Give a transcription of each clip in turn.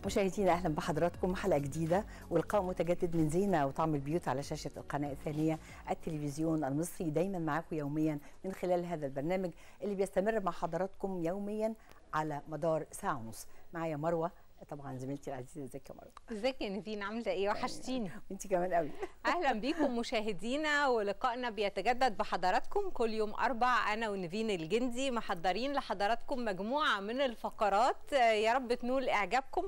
مشاهدينا اهلا بحضراتكم حلقه جديده ولقاء متجدد من زينه وطعم البيوت على شاشه القناه الثانيه التلفزيون المصري دايما معاكم يوميا من خلال هذا البرنامج اللي بيستمر مع حضراتكم يوميا على مدار ساعه ونص معايا مروه طبعا زميلتي العزيزه ازيك يا مروه ازيك يا نيفين عامله ايه وحشتيني انت كمان قوي اهلا بيكم مشاهدينا ولقائنا بيتجدد بحضراتكم كل يوم اربع انا ونيفين الجندي محضرين لحضراتكم مجموعه من الفقرات يا رب تنول اعجابكم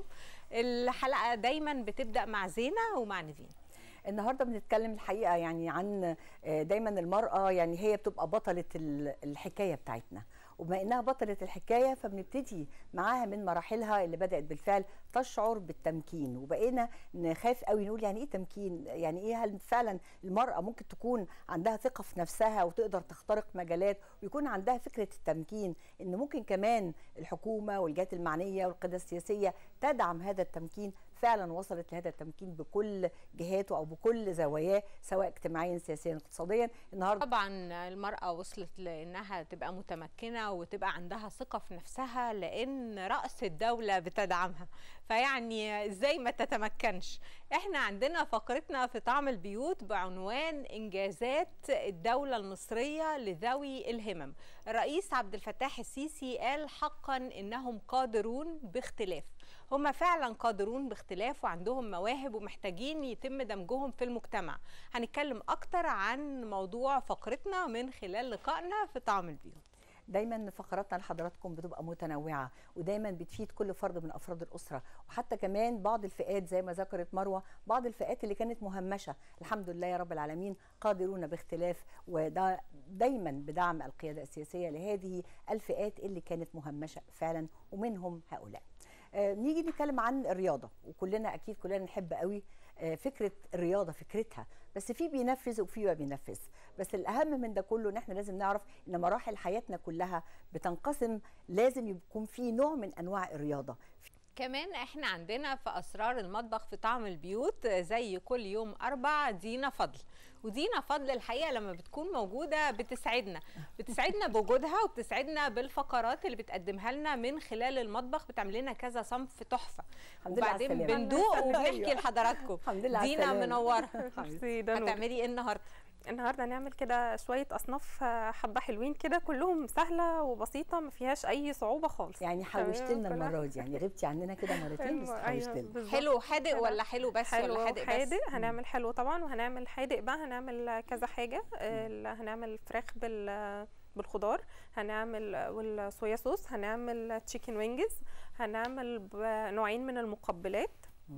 الحلقه دايما بتبدا مع زينه ومع نيفين النهارده بنتكلم الحقيقه يعني عن دايما المراه يعني هي بتبقى بطله الحكايه بتاعتنا وبما انها بطله الحكايه فبنبتدي معاها من مراحلها اللي بدات بالفعل تشعر بالتمكين وبقينا نخاف قوي نقول يعني ايه تمكين يعني ايه هل فعلا المراه ممكن تكون عندها ثقه في نفسها وتقدر تخترق مجالات ويكون عندها فكره التمكين ان ممكن كمان الحكومه والجهات المعنيه والقياده السياسيه تدعم هذا التمكين فعلا وصلت لهذا التمكين بكل جهاته او بكل زواياه سواء اجتماعيا سياسيا اقتصاديا النهارده طبعا المراه وصلت لانها تبقى متمكنه وتبقى عندها ثقه في نفسها لان راس الدوله بتدعمها فيعني ازاي ما تتمكنش احنا عندنا فقرتنا في طعم البيوت بعنوان انجازات الدوله المصريه لذوي الهمم الرئيس عبد الفتاح السيسي قال حقا انهم قادرون باختلاف هم فعلا قادرون باختلاف وعندهم مواهب ومحتاجين يتم دمجهم في المجتمع هنتكلم اكتر عن موضوع فقرتنا من خلال لقائنا في طعم البيوت دايما فقراتنا لحضراتكم بتبقى متنوعه ودايما بتفيد كل فرد من افراد الاسره وحتى كمان بعض الفئات زي ما ذكرت مروه بعض الفئات اللي كانت مهمشه الحمد لله يا رب العالمين قادرون باختلاف وده دايما بدعم القياده السياسيه لهذه الفئات اللي كانت مهمشه فعلا ومنهم هؤلاء آه نيجي نتكلم عن الرياضه وكلنا اكيد كلنا نحب قوي آه فكره الرياضه فكرتها بس في بينفذ وفي ما بينفذ بس الاهم من ده كله ان احنا لازم نعرف ان مراحل حياتنا كلها بتنقسم لازم يكون في نوع من انواع الرياضه كمان احنا عندنا في اسرار المطبخ في طعم البيوت زي كل يوم اربع دينا فضل ودينا فضل الحقيقه لما بتكون موجوده بتسعدنا بتسعدنا بوجودها وبتسعدنا بالفقرات اللي بتقدمها لنا من خلال المطبخ بتعمل لنا كذا صنف تحفه وبعدين بندوق وبنحكي لحضراتكم دينا منوره هتعملي ايه النهارده النهارده هنعمل كده شويه اصناف حبه حلوين كده كلهم سهله وبسيطه ما فيهاش اي صعوبه خالص يعني حوشت لنا المره دي يعني غبتي عننا كده مرتين بس حوشت لنا حلو حادق ولا حلو بس حلو ولا حادق بس حادق هنعمل حلو طبعا وهنعمل حادق بقى هنعمل كذا حاجه هنعمل فراخ بال بالخضار هنعمل والصويا صوص هنعمل تشيكن وينجز هنعمل نوعين من المقبلات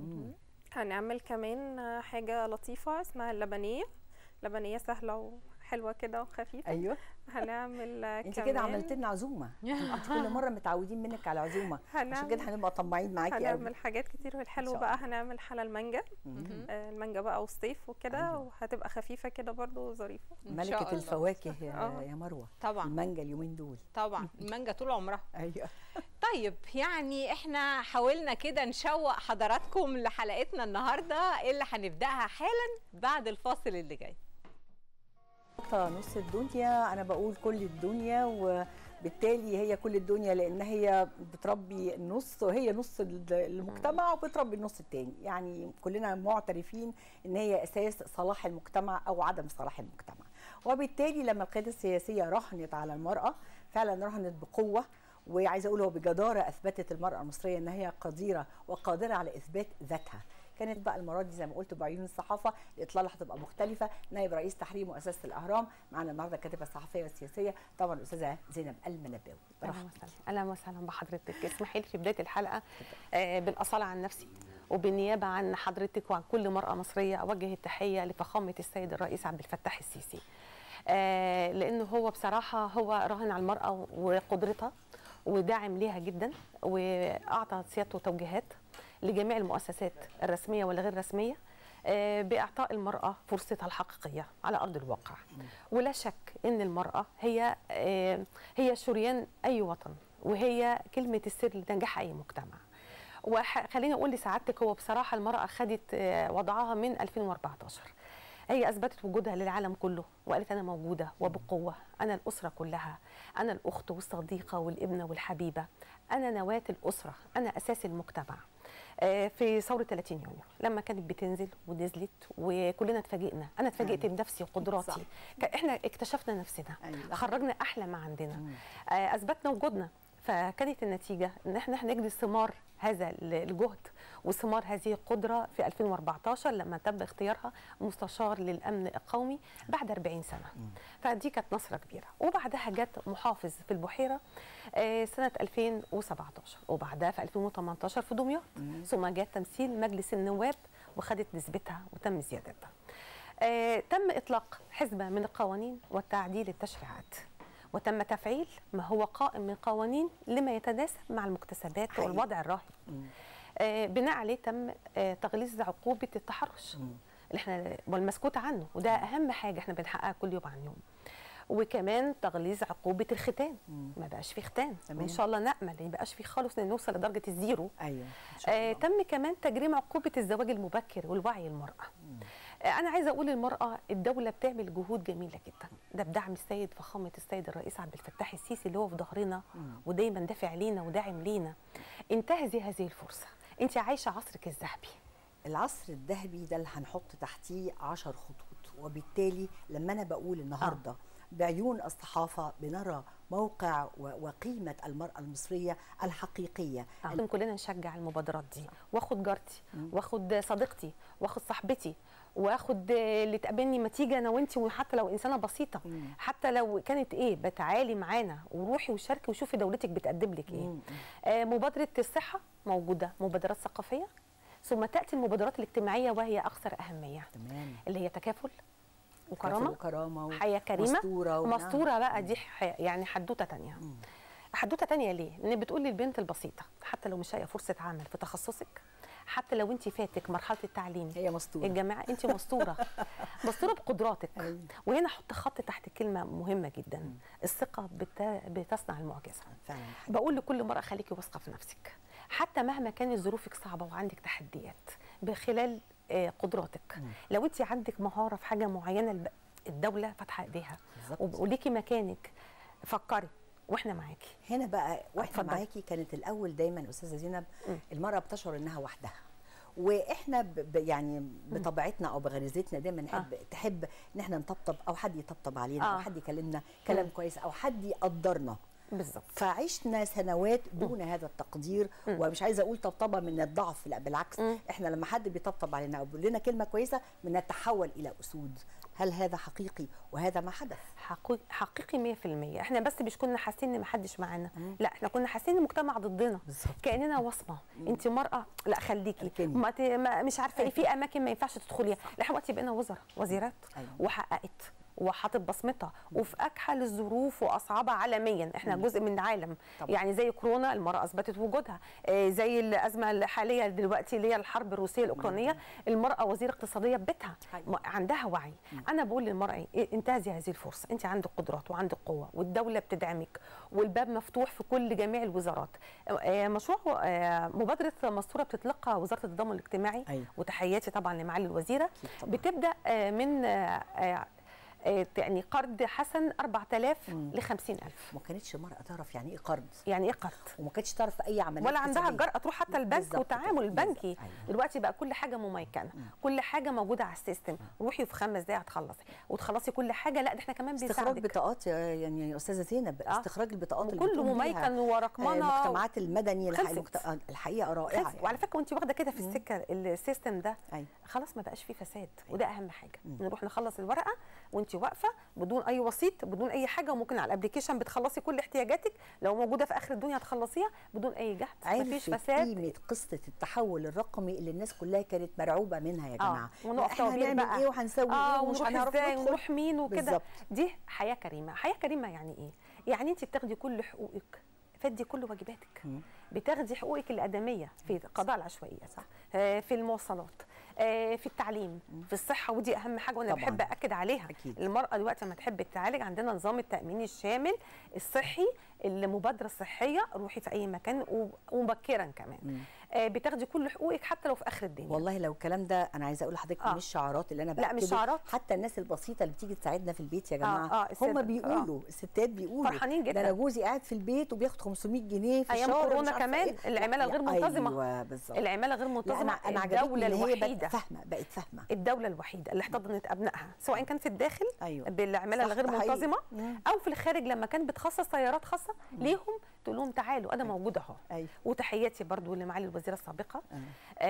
هنعمل كمان حاجه لطيفه اسمها اللبنيه لبنيه سهله وحلوه كده وخفيفه ايوه هنعمل انت كده عملت لنا عزومه انت كل مره متعودين منك على عزومه عشان كده هنبقى طماعين معاكي قوي هنعمل حاجات كتير والحلو بقى هنعمل حلا المانجا آه المانجا بقى والصيف وكده أيوة. وهتبقى خفيفه كده برده وظريفه ملكه الفواكه يا, يا مروه طبعا المانجا اليومين دول طبعا المانجا طول عمرها ايوه طيب يعني احنا حاولنا كده نشوق حضراتكم لحلقتنا النهارده اللي هنبداها حالا بعد الفاصل اللي جاي نص الدنيا انا بقول كل الدنيا وبالتالي هي كل الدنيا لان هي بتربي النص وهي نص المجتمع وبتربي النص التاني يعني كلنا معترفين ان هي اساس صلاح المجتمع او عدم صلاح المجتمع وبالتالي لما القياده السياسيه رهنت على المراه فعلا رهنت بقوه وعايزه اقول هو بجداره اثبتت المراه المصريه ان هي قديره وقادره على اثبات ذاتها كانت بقى المره دي زي ما قلت بعيون الصحافه الاطلاله هتبقى مختلفه نائب رئيس تحرير مؤسسه الاهرام معانا النهارده الكاتبه الصحفيه والسياسيه طبعا الاستاذه زينب المنباوي اهلا وسهلا اهلا وسهلا بحضرتك اسمحي لي في بدايه الحلقه آه بالاصاله عن نفسي وبالنيابه عن حضرتك وعن كل مراه مصريه اوجه التحيه لفخامه السيد الرئيس عبد الفتاح السيسي آه لانه هو بصراحه هو راهن على المراه وقدرتها وداعم ليها جدا واعطى سيادته توجيهات لجميع المؤسسات الرسميه والغير رسميه باعطاء المراه فرصتها الحقيقيه على ارض الواقع ولا شك ان المراه هي هي شريان اي وطن وهي كلمه السر لنجاح اي مجتمع وخليني اقول لسعادتك هو بصراحه المراه خدت وضعها من 2014 هي اثبتت وجودها للعالم كله وقالت انا موجوده وبقوه انا الاسره كلها انا الاخت والصديقه والابنه والحبيبه انا نواه الاسره انا اساس المجتمع آه، في ثوره 30 يونيو لما كانت بتنزل ونزلت وكلنا اتفاجئنا انا اتفاجئت أيوة. بنفسي وقدراتي صح. ك- احنا اكتشفنا نفسنا أيوة. خرجنا احلى ما عندنا مم. آه، اثبتنا وجودنا فكانت النتيجه ان احنا هنجني ثمار هذا ال- الجهد وثمار هذه القدره في 2014 لما تم اختيارها مستشار للامن القومي بعد 40 سنه فدي كانت نصره كبيره وبعدها جت محافظ في البحيره آه، سنه 2017 وبعدها في 2018 في دمياط ثم جاء تمثيل مجلس النواب وخدت نسبتها وتم زيادتها آه، تم اطلاق حزمه من القوانين وتعديل التشريعات وتم تفعيل ما هو قائم من قوانين لما يتناسب مع المكتسبات حقيقي. والوضع الراهن آه، بناء عليه تم آه، تغليظ عقوبه التحرش اللي احنا والمسكوت عنه وده اهم حاجه احنا بنحققها كل يوم عن يوم وكمان تغليظ عقوبه الختان ما بقاش في ختان تمام. وان شاء الله نامل ما يبقاش في خالص إن نوصل لدرجه الزيرو ايوه إن شاء آه، الله. تم كمان تجريم عقوبة الزواج المبكر والوعي المرأة آه، أنا عايزة أقول للمرأة الدولة بتعمل جهود جميلة جدا ده بدعم السيد فخامة السيد الرئيس عبد الفتاح السيسي اللي هو في ظهرنا ودايما دافع لينا وداعم لينا انتهزي هذه الفرصة أنت عايشة عصرك الذهبي العصر الذهبي ده اللي هنحط تحتيه عشر خطوط وبالتالي لما انا بقول النهارده بعيون الصحافه بنرى موقع و- وقيمه المراه المصريه الحقيقيه لازم كلنا نشجع المبادرات دي واخد جارتي واخد صديقتي واخد صاحبتي واخد اللي تقابلني ما تيجي انا وانت وحتى لو انسانه بسيطه مم. حتى لو كانت ايه بتعالي معانا وروحي وشاركي وشوفي دولتك بتقدم لك ايه مم. آه مبادره الصحه موجوده مبادرات ثقافيه ثم تاتي المبادرات الاجتماعيه وهي اكثر اهميه تمام اللي هي تكافل وكرامه وكرامه و- حياه كريمه مستوره ونعم. مستوره بقى دي ح- يعني حدوته تانية حدوته تانية ليه؟ لان بتقول للبنت البسيطه حتى لو مش لاقيه فرصه عمل في تخصصك حتى لو انت فاتك مرحله التعليم هي مستوره الجامعه انت مستوره مستوره بقدراتك أيوة. وهنا احط خط تحت كلمه مهمه جدا الثقه بت... بتصنع المعجزه فعلا حقيقي. بقول لكل مرأة خليكي واثقة في نفسك حتى مهما كانت ظروفك صعبة وعندك تحديات بخلال آه، قدراتك لو انت عندك مهارة في حاجة معينة الب- الدولة فاتحة ايديها بالظبط. وب- وليكي مكانك فكري واحنا معاكي هنا بقى واحنا اتفضلي. معاكي كانت الاول دايما استاذه زينب المراه بتشعر انها وحدها واحنا ب ب- يعني بطبيعتنا او بغريزتنا دايما نحب تحب ان احنا نطبطب او حد يطبطب علينا او آه. حد يكلمنا كلام كويس او حد يقدرنا بالظبط فعشنا سنوات دون هذا التقدير ومش عايزه اقول طبطبه من الضعف لا بالعكس مم. احنا لما حد بيطبطب علينا او بيقول لنا كلمه كويسه بنتحول الى اسود هل هذا حقيقي وهذا ما حدث حقيقي حقيقي 100% احنا بس مش كنا حاسين ان محدش معانا لا احنا كنا حاسين ان المجتمع ضدنا بالظبط. كاننا وصمه انت مراه لا خليكي اركني. ما ت... ما مش عارفه ايه في اماكن ما ينفعش تدخليها لا دلوقتي بقينا وزراء وزيرات أيوة. وحققت وحاطط بصمتها وفي اكحل الظروف واصعبها عالميا احنا جزء من العالم طبعا. يعني زي كورونا المراه اثبتت وجودها آه، زي الازمه الحاليه دلوقتي اللي هي الحرب الروسيه الاوكرانيه المراه وزيره اقتصاديه ببيتها حقيقي. م- عندها وعي انا بقول للمراه إيه، انتهزي هذه الفرصه انت عندك قدرات وعندك قوه والدوله بتدعمك والباب مفتوح في كل جميع الوزارات آه، مشروع آه، مبادره مستوره بتطلقها وزاره التضامن الاجتماعي أيوة. وتحياتي طبعا لمعالي الوزيره أكيد طبعاً. بتبدا آه، من آه، آه، آه، يعني قرض حسن 4000 ل 50000 ما كانتش المراه تعرف يعني ايه قرض يعني ايه قرض وما كانتش تعرف اي عمليه ولا عندها حسابية. الجرأة تروح حتى البنك بالظبط والتعامل كده. البنكي بالظبط. أيوة. دلوقتي بقى كل حاجه مميكنه كل حاجه موجوده على السيستم روحي وفي خمس دقايق هتخلصي وتخلصي كل حاجه لا ده احنا كمان استخراج بنساعدك بطاقات يا- يعني يا استاذه زينب آه. استخراج البطاقات اللي وكله بتقوم بيها، مميكن آه، ورقمنه المجتمعات المدني الح- خلصت. المجت- الحقيقه رائعه خلص. وعلى فكره وانت واخده كده في السكه السيستم ده أيوة. خلاص ما بقاش فيه فساد وده اهم حاجه نروح نخلص الورقه وانت واقفه بدون اي وسيط بدون اي حاجه وممكن على الابلكيشن بتخلصي كل احتياجاتك لو موجوده في اخر الدنيا هتخلصيها بدون اي جهد مفيش عرفت فساد قيمه قصه التحول الرقمي اللي الناس كلها كانت مرعوبه منها يا آه، جماعه ونقف احنا طوابير هنعمل بقى. ايه وهنسوي اه ايه ومش ونروح هنعرف ازاي ندخل ونروح مين وكده بالظبط. دي حياه كريمه حياه كريمه يعني ايه يعني انت بتاخدي كل حقوقك فدي كل واجباتك بتاخدي حقوقك الادميه في قضاء العشوائيات صح. آه، في المواصلات آه، في التعليم في الصحه ودي اهم حاجه وانا طبعاً. بحب اكد عليها أكيد. المراه دلوقتي لما تحب تعالج عندنا نظام التامين الشامل الصحي المبادره الصحيه روحي في اي مكان و- ومبكرا كمان آه، بتاخدي كل حقوقك حتى لو في اخر الدنيا والله لو الكلام ده انا عايزه اقول لحضرتك آه. مش شعارات اللي انا لا، مش بأكده. شعارات. حتى الناس البسيطه اللي بتيجي تساعدنا في البيت يا جماعه آه، السادة. هم بيقولوا الستات بيقولوا فرحانين ده جدا. انا جوزي قاعد في البيت وبياخد 500 جنيه في أيام الشهر كورونا ومش عارفة كمان إيه. العمالة لا، غير منتظمة. ايوه بالظبط العماله غير لا، منتظمه انا انا الدوله عجبتني ان هي بقت الوحيده فاهمه بقت فاهمه الدوله الوحيده اللي احتضنت ابنائها سواء كان في الداخل أيوة. بالعماله صح، الغير ده حقيقي. منتظمه مم. او في الخارج لما كانت بتخصص سيارات خاصه ليهم تقول لهم تعالوا انا موجوده اهو ايوه وتحياتي برضو لمعالي الوزيره السابقه آه.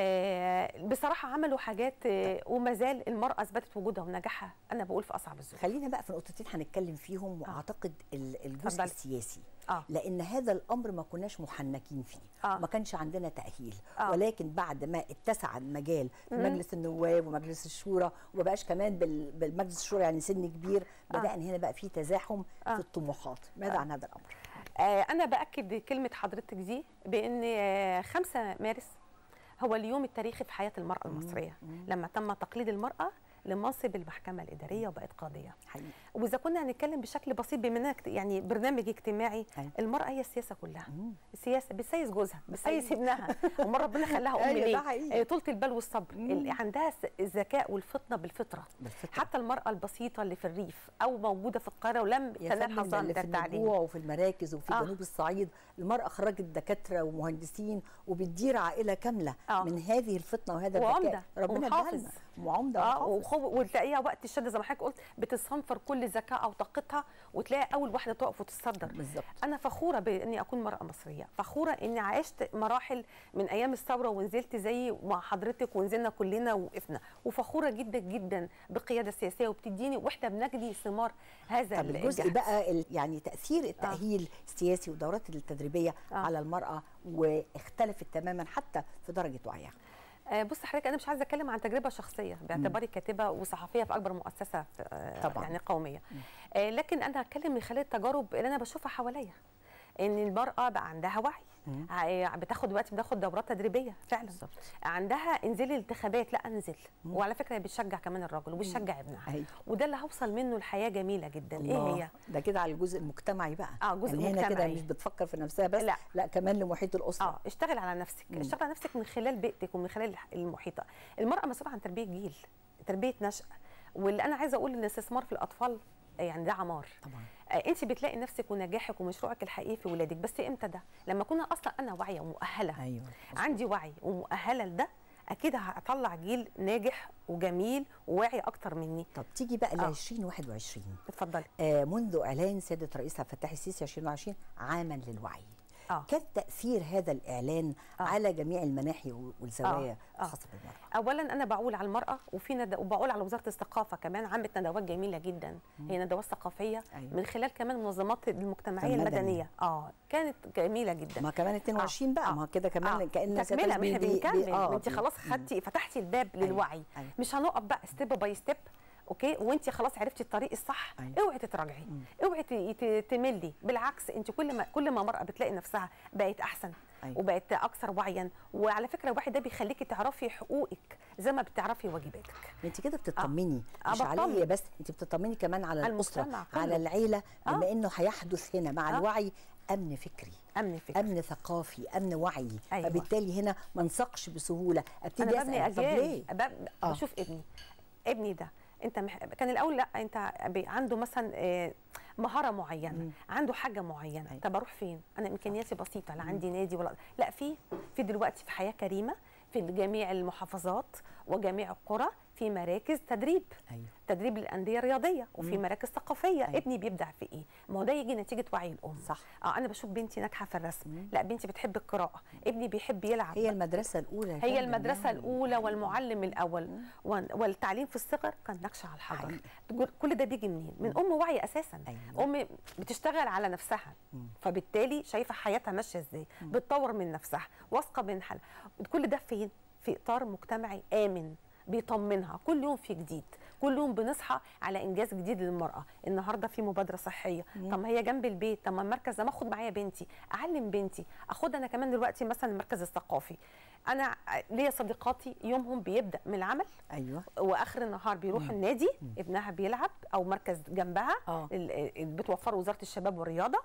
آه بصراحه عملوا حاجات آه وما زال المراه اثبتت وجودها ونجاحها انا بقول في اصعب الظروف خلينا بقى في نقطتين هنتكلم فيهم واعتقد ال- الجزء اتفضلي. السياسي اه لان هذا الامر ما كناش محنكين فيه آه. ما كانش عندنا تاهيل آه. ولكن بعد ما اتسع المجال في مم. مجلس النواب ومجلس الشورى وما بقاش كمان بال- بالمجلس الشورى يعني سن كبير آه. بدانا هنا بقى في تزاحم آه. في الطموحات ماذا آه. عن هذا الامر آه انا باكد كلمه حضرتك دي بان آه 5 مارس هو اليوم التاريخي في حياه المراه المصريه لما تم تقليد المراه لمنصب المحكمه الاداريه وبقت قاضيه حقيقي واذا كنا هنتكلم بشكل بسيط بما اننا اجت- يعني برنامج اجتماعي أيوة. المراه هي السياسه كلها مم. السياسه بتسيس جوزها بتسيس أيوة. ابنها امال ربنا خلاها ام أيوة، ده ليه حقيقي. آه، طولة البال والصبر مم. اللي عندها س- الذكاء والفطنه بالفطره بالفطرة. حتى المراه البسيطه اللي في الريف او موجوده في القاهره ولم يا تنال فندم ده حظها اللي من في التعليم النجوع وفي المراكز وفي آه. جنوب الصعيد المرأة خرجت دكاترة ومهندسين وبتدير عائلة كاملة آه. من هذه الفطنة وهذا وعمدة الذكاء ربنا ومحافظ. اداها لنا. وعمدة اه ومحافظ. وخب- وتلاقيها وقت الشده زي ما حضرتك قلت بتستنفر كل ذكائها وطاقتها وتلاقي اول واحده تقف وتتصدر بالظبط انا فخوره باني اكون مراه مصريه فخوره اني عشت مراحل من ايام الثوره ونزلت زي مع حضرتك ونزلنا كلنا ووقفنا وفخوره جدا جدا بالقياده السياسيه وبتديني واحنا بنجني ثمار هذا طب الجزء الجهد. بقى ال- يعني تاثير التاهيل السياسي والدورات التدريبيه آه. على المراه واختلفت تماما حتى في درجه وعيها آه، بص حضرتك انا مش عايزه اتكلم عن تجربه شخصيه باعتباري كاتبه وصحفيه في اكبر مؤسسه في آه، طبعاً. يعني قوميه آه، لكن انا هتكلم من خلال التجارب اللي انا بشوفها حواليا ان المراه بقى عندها وعي مم. ع- بتاخد دلوقتي بتاخد دورات تدريبيه فعلا بالظبط عندها انزلي الانتخابات لا انزل وعلى فكره هي بتشجع كمان الراجل وبتشجع ابنها ايوه وده اللي هوصل منه الحياه جميله جدا الله. ايه هي ده كده على الجزء المجتمعي بقى اه جزء يعني هنا كده مجتمعي. مش بتفكر في نفسها بس لا. لا كمان لمحيط الاسره اه اشتغل على نفسك مم. اشتغل على نفسك من خلال بيئتك ومن خلال الح- المحيطه المراه مسؤوله عن تربيه جيل تربيه نشأ واللي انا عايزه اقول ان الاستثمار في الاطفال يعني ده عمار طبعا آه، انت بتلاقي نفسك ونجاحك ومشروعك الحقيقي في ولادك بس امتى ده لما اكون اصلا انا واعيه ومؤهله ايوه عندي وعي ومؤهله لده اكيد هطلع جيل ناجح وجميل وواعي اكتر مني طب تيجي بقى ل آه. 2021 اتفضلي آه منذ اعلان سياده الرئيس عبد الفتاح السيسي 2020 عاما للوعي اه كان تاثير هذا الاعلان آه. على جميع المناحي والزوايا آه. الخاصه بالمراه اولا انا بقول على المراه وفي ند... وبقول على وزاره الثقافه كمان عملت ندوات جميله جدا هي ندوات ثقافيه أيوة. من خلال كمان المنظمات المجتمعيه المدنية. المدنيه اه كانت جميله جدا ما كمان 22 بقى آه. ما كده كمان آه. كان تكمله ما احنا بنكمل انت بي- خلاص خدتي فتحتي الباب أيوة. للوعي أيوة. مش هنقف بقى ستيب باي ستيب اوكي وانت خلاص عرفتي الطريق الصح أيوة. اوعي تتراجعي اوعي ت- ت- تملي بالعكس انت كل ما كل ما مرأة بتلاقي نفسها بقت احسن أيوة. وبقت اكثر وعيا وعلى فكره الوعي ده بيخليكي تعرفي حقوقك زي ما بتعرفي واجباتك انت كده بتطمني آه، مش عليا بطمن. بس انت بتطمني كمان على على الاسره المجتمع كله. على العيله آه. بما انه هيحدث هنا مع آه. الوعي امن فكري امن فكري امن ثقافي امن وعي أيوة. فبالتالي هنا ما انسقش بسهوله ابتدي انا ببني اسال طب اجيال ليه بب- آه. بشوف ابني ابني ده انت مح... كان الاول لا انت بي- عنده مثلا آه، مهاره معينه مم. عنده حاجه معينه أيوة. طب اروح فين انا امكانياتي بسيطه لا عندي نادي ولا لا في في دلوقتي في حياه كريمه في جميع المحافظات وجميع القرى في مراكز تدريب ايوه تدريب للانديه الرياضيه وفي مم. مراكز ثقافيه أيوة. ابني بيبدع في ايه ما هو ده يجي نتيجه وعي الام صح اه انا بشوف بنتي ناجحه في الرسم مم. لا بنتي بتحب القراءه ابني بيحب يلعب هي المدرسه الاولى يا هي فندم. المدرسة نعم. الأولى والمعلم الأول وال- والتعليم في الصغر كان نقش على الحجر حقيقي. تقول كل ده بيجي منين؟ من أم واعية أساسا أيوة. أم بتشتغل على نفسها مم. فبالتالي شايفة حياتها ماشية إزاي بتطور من نفسها واثقة من حالها كل ده فين؟ في إطار مجتمعي آمن بيطمنها كل يوم في جديد كل يوم بنصحى على انجاز جديد للمراه النهارده في مبادره صحيه طب ما هي جنب البيت طب ما المركز ده ما اخد معايا بنتي اعلم بنتي اخدها انا كمان دلوقتي مثلا المركز الثقافي انا ليا صديقاتي يومهم بيبدا من العمل ايوه واخر النهار بيروحوا النادي ابنها بيلعب او مركز جنبها آه. ال- ال- بتوفره وزاره الشباب والرياضه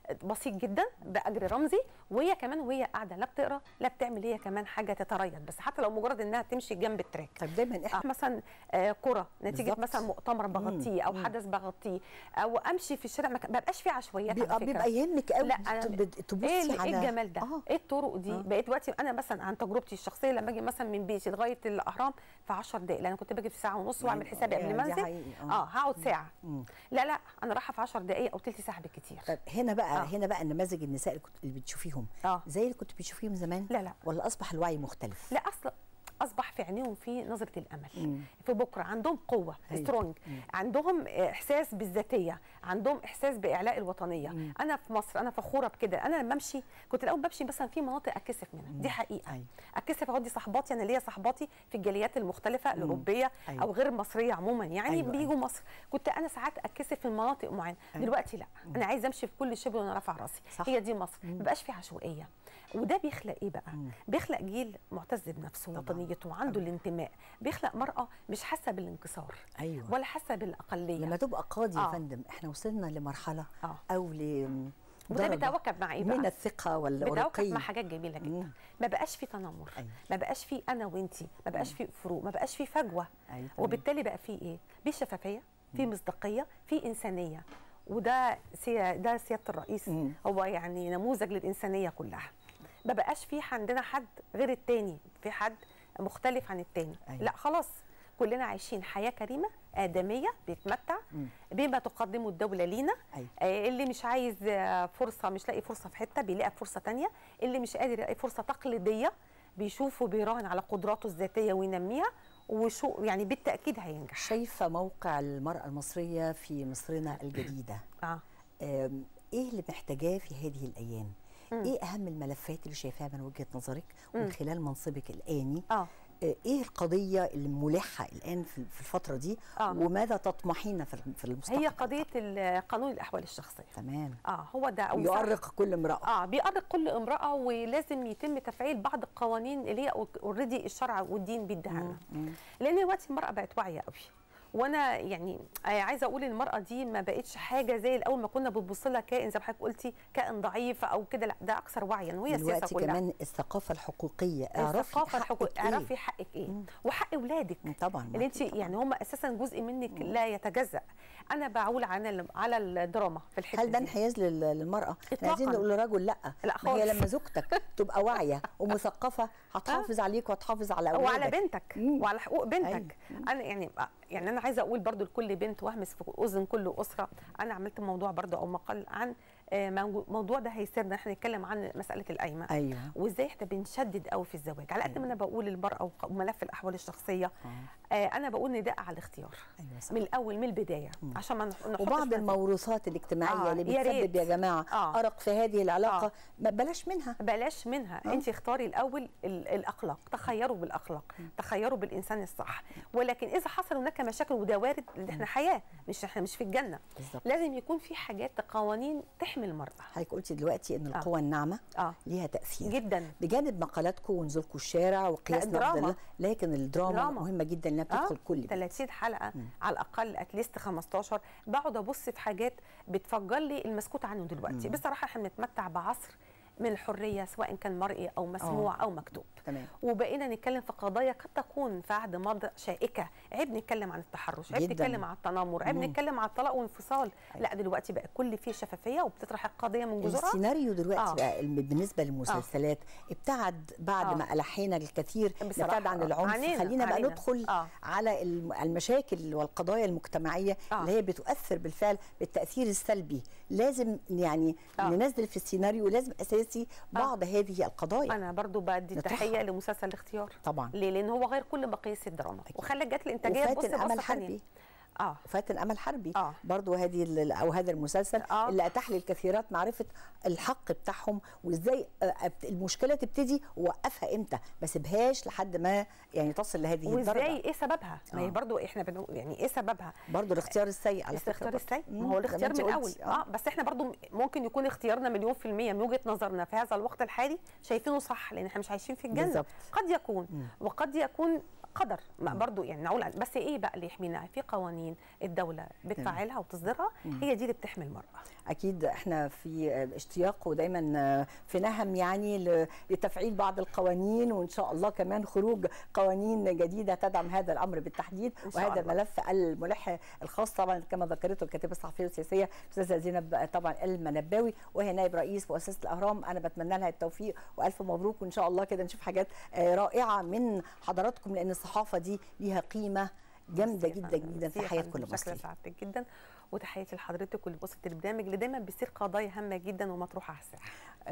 بسيط جدا باجر رمزي وهي كمان وهي قاعده لا بتقرا لا بتعمل هي كمان حاجه تتريث بس حتى لو مجرد انها تمشي جنب التراك طيب دايما احنا آه. مثلا آه كرة نتيجة بالظبط. مثلا مؤتمر بغطيه أو مم. حدث بغطيه أو أمشي في الشارع ما كان- ما بقاش فيه عشوائيات بيبقى, على فكرة. بيبقى يهمك قوي لا أنا تب- تبصي ايه اللي- على ايه الجمال ده؟ آه. ايه الطرق دي؟ آه. بقيت دلوقتي انا مثلا عن تجربتي الشخصيه لما اجي مثلا من بيتي لغايه الاهرام في 10 دقائق لان كنت باجي في ساعه ونص واعمل أيوة، حسابي قبل أيوة، ما دي انزل حقيقي، آه. اه هقعد ساعه مم. لا لا انا رايحه في 10 دقائق او تلت ساعه بالكتير طيب هنا بقى آه. هنا بقى نماذج النساء اللي, كنت اللي بتشوفيهم اه زي اللي كنت بتشوفيهم زمان لا لا ولا اصبح الوعي مختلف لا اصلا اصبح في عينيهم في نظره الامل مم. في بكره عندهم قوه أيوة. سترونج مم. عندهم احساس بالذاتيه عندهم احساس باعلاء الوطنيه مم. انا في مصر انا فخوره بكده انا لما امشي كنت الاول بمشي مثلا في مناطق اتكسف منها دي حقيقه أيوة. اتكسف اودي صحباتي انا ليا صحباتي في الجاليات المختلفه الاوروبيه أيوة. او غير المصريه عموما يعني أيوة، بيجوا مصر كنت انا ساعات اتكسف في مناطق معينه أيوة. دلوقتي لا انا عايزه امشي في كل شبر وانا رافعه راسي صح. هي دي مصر ما بقاش في عشوائيه وده بيخلق ايه بقى مم. بيخلق جيل معتز بنفسه طبعاً. ووطنيته وعنده الانتماء بيخلق مرأة مش حاسة بالانكسار ايوه ولا حاسة بالأقلية لما تبقى قاضي يا آه. فندم احنا وصلنا لمرحله آه. او ل وده درجة بيتواكب مع ايه من بقى؟ الثقه بيتواكب والرقي مع حاجات جميلة جدا مم. ما بقاش في تنمر أيوة. ما بقاش في انا وانتي ما بقاش في فروق ما بقاش في فجوة أيوة تمام. وبالتالي بقى في ايه في شفافية في مصداقية في إنسانية وده سيا ده سيادة الرئيس مم. هو يعني نموذج للإنسانية كلها ما بقاش في عندنا حد غير التاني في حد مختلف عن التاني أيوة. لا خلاص كلنا عايشين حياة كريمة آدمية بيتمتع مم. بما تقدمه الدولة لينا أيوة. آه، اللي مش عايز آه، فرصة مش لاقي فرصة في حتة بيلاقي فرصة تانية اللي مش قادر يلاقي فرصة تقليدية بيشوف وبيراهن على قدراته الذاتية وينميها وشو يعني بالتأكيد هينجح شايفه موقع المراه المصريه في مصرنا الجديده اه آم، ايه اللي محتاجاه في هذه الايام مم. ايه اهم الملفات اللي شايفاها من وجهه نظرك مم. ومن خلال منصبك الاني اه آه، ايه القضيه اللي ملحه الان في في الفتره دي آه. وماذا تطمحين في في المستقبل هي قضية ال- قانون الأحوال الشخصية تمام اه هو ده أو يؤرق كل امراه اه بيأرق كل امرأة ولازم يتم تفعيل بعض القوانين اللي هي اوريدي الشرع والدين بيديها لنا مم. لان دلوقتي المراه بقت واعيه قوي وانا يعني آه، عايزه اقول المراه دي ما بقتش حاجه زي الاول ما كنا بنبص لها كائن زي ما حضرتك قلتي كائن ضعيف او كده لا ده اكثر وعيا وهي السياسه دلوقتي كلها كمان الثقافه الحقوقيه اعرفي الثقافه الحقوق حقك اعرفي حقك ايه مم. وحق اولادك إيه؟ طبعا اللي انت يعني هم اساسا جزء منك لا يتجزا انا بعول على على الدراما في الحته هل ده دي. انحياز لل- للمراه؟ احنا إطلاقاً. عايزين نقول للرجل لا لا ما هي خالص. لما زوجتك تبقى واعيه ومثقفه هتحافظ عليك وهتحافظ على اولادك وعلى بنتك مم. وعلى حقوق بنتك انا يعني يعني انا عايزه اقول برضو لكل بنت واهمس في اذن كل اسره انا عملت موضوع برضو او مقال عن آه، موضوع- موضوع ده هيسيرنا احنا نتكلم عن مساله القايمه ايوه وازاي احنا بنشدد قوي في الزواج على قد ما انا بقول المراه وق- وملف الاحوال الشخصيه آه. آه انا بقول نداء على الاختيار ايوه صح من الاول من البدايه عشان ما نح- نحطش وبعض نفسنا- الموروثات الاجتماعيه آه، اللي يا ريت. بتسبب يا جماعه آه. ارق في هذه العلاقه آه. ما بلاش منها بلاش منها آه. انت اختاري الاول ال- الاخلاق تخيروا بالاخلاق تخيروا بالانسان الصح ولكن اذا حصل هناك مشاكل وده وارد لان احنا حياه مش احنا مش في الجنه بالظبط لازم يكون في حاجات قوانين تحمي المراه حضرتك قلتي دلوقتي ان القوى الناعمه اه ليها تاثير جدا بجانب مقالاتكم ونزولكم الشارع وقياس نبض الدراما. ال- لكن الدراما دراما. مهمه جدا انها بتدخل كل بيت 30 حلقه مم. على الاقل اتليست 15 بقعد ابص في حاجات بتفجر لي المسكوت عنه دلوقتي مم. بصراحه احنا بنتمتع بعصر من الحريه سواء كان مرئي او مسموع او مكتوب تمام وبقينا نتكلم في قضايا قد تكون في عهد ماضي شائكه عيب نتكلم عن التحرش عيب جداً. نتكلم عن التنمر عيب مم. نتكلم عن الطلاق والانفصال أيوة. لا دلوقتي بقى كل فيه شفافيه وبتطرح القضيه من جذورها السيناريو دلوقتي آه. بقى الم- بالنسبه للمسلسلات ابتعد بعد آه. ما الحينا الكثير بصراحة نبتعد عن آه. العنف عنينا- خلينا بقى عنينا. ندخل آه. على الم- المشاكل والقضايا المجتمعيه آه. اللي هي بتؤثر بالفعل بالتاثير السلبي لازم يعني آه. ننزل في السيناريو لازم اساسي بعض هذه القضايا انا برضو بدي نطرحها. التحيه لمسلسل الاختيار طبعا ليه لان هو غير كل مقاييس الدراما أكيد. وخلى جت الانتاجيه تبص وفاتن امل بصه ثانيه حربي اه فاتن امل حربي آه. برضو هذه ال- او هذا المسلسل آه. اللي اتاح للكثيرات معرفه الحق بتاعهم وازاي آه، أبت- المشكله تبتدي ووقفها امتى ما سيبهاش لحد ما يعني تصل لهذه وازاي الدرجه ايه سببها ما آه. هي برضو احنا بنقول يعني ايه سببها برضو الاختيار السيء على فكره الاختيار برضو. السيء مم، ما هو زي الاختيار أنت من الاول قلتي. اه بس احنا برضو ممكن يكون اختيارنا مليون في المية من وجهة نظرنا في هذا الوقت الحالي شايفينه صح لان احنا مش عايشين في الجنة بالظبط. قد يكون مم. وقد يكون قدر ما برضو يعني نقول بس ايه بقى اللي يحمينا في قوانين الدوله بتفعلها وتصدرها هي دي اللي بتحمي المراه اكيد احنا في اشتياق ودايما في نهم يعني ل- لتفعيل بعض القوانين وان شاء الله كمان خروج قوانين جديده تدعم هذا الامر بالتحديد إن شاء وهذا الله. الملف الملح الخاص طبعا كما ذكرته الكاتبه الصحفيه والسياسيه الاستاذه زينب طبعا المنباوي وهي نائب رئيس مؤسسه الاهرام انا بتمنى لها التوفيق والف مبروك وان شاء الله كده نشوف حاجات آه، رائعه من حضراتكم لان الصحافه دي ليها قيمه جامده ميرسي يا جدا فندم، جدا ميرسي في يا حياه فندم، كل شكرا مصري سعادتك جدا وتحياتي لحضرتك ولبسط البرنامج اللي دايما بيصير قضايا هامه جدا ومطروحه على الساحه